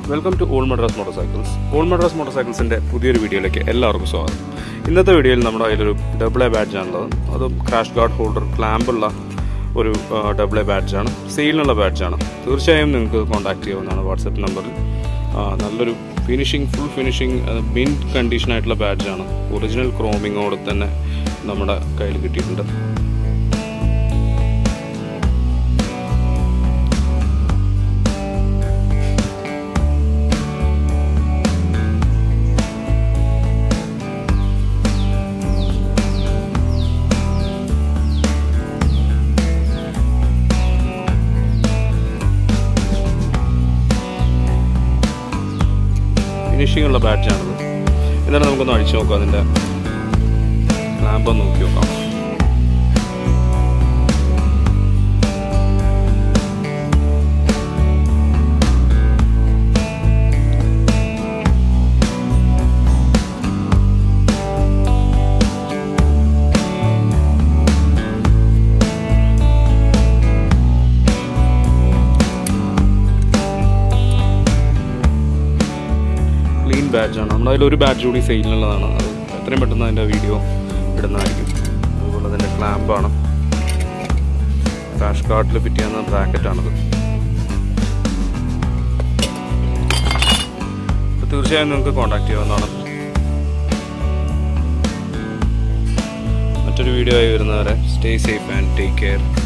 welcome to All Madras Motor Cycles All Madras Motor സൈക്കിൾസിൻ്റെ പുതിയൊരു വീഡിയോയിലേക്ക് എല്ലാവർക്കും സ്വാഗതം ഇന്നത്തെ വീഡിയോയിൽ നമ്മുടെ കയ്യിലൊരു ഡബിൾ എ ബാഡ്ജാണുള്ളത് അത് ക്രാഷ് ഗാർഡ് ഹോൾഡർ ക്ലാമ്പുള്ള ഒരു ഡബിൾ എ ബാഡ്ജാണ് സെയിലിനുള്ള ബാഡ്ജാണ് തീർച്ചയായും നിങ്ങൾക്ക് കോൺടാക്ട് ചെയ്യാവുന്നതാണ് വാട്സപ്പ് നമ്പറിൽ ആ, നല്ലൊരു finishing full finishing mint condition ആയിട്ടുള്ള ബാഡ്ജാണ് ഒറിജിനൽ ക്രോമിങ്ങോട് തന്നെ നമ്മുടെ കയ്യിൽ കിട്ടിയിട്ടുണ്ട് ഫിനിഷിംഗ് ഉള്ള ബാഡ്ജാണിത് എന്നിട്ട് നമുക്കൊന്ന് അഴിച്ചു നോക്കാം അതിൻ്റെ ലാമ്പ് ഒന്ന് നോക്കി നോക്കാം ക്ലീൻ ബാഡ്ജാണ് നമ്മുടെ അതിൽ ഒരു ബാഡ്ജ് കൂടി സെയിലിനുള്ളതാണ് അത് എത്രയും പെട്ടെന്ന് അതിൻ്റെ വീഡിയോ ഇടുന്നതായിരിക്കും അതുപോലെ അതിൻ്റെ ക്ലാമ്പാണ് ക്രാഷ് കാർഡിൽ ഫിറ്റ് ചെയ്യുന്ന ബ്രാക്കറ്റാണത് അപ്പോൾ തീർച്ചയായും നിങ്ങൾക്ക് കോൺടാക്ട് ചെയ്യാവുന്നതാണ് മറ്റൊരു വീഡിയോ ആയി വരുന്നവരെ stay safe and take care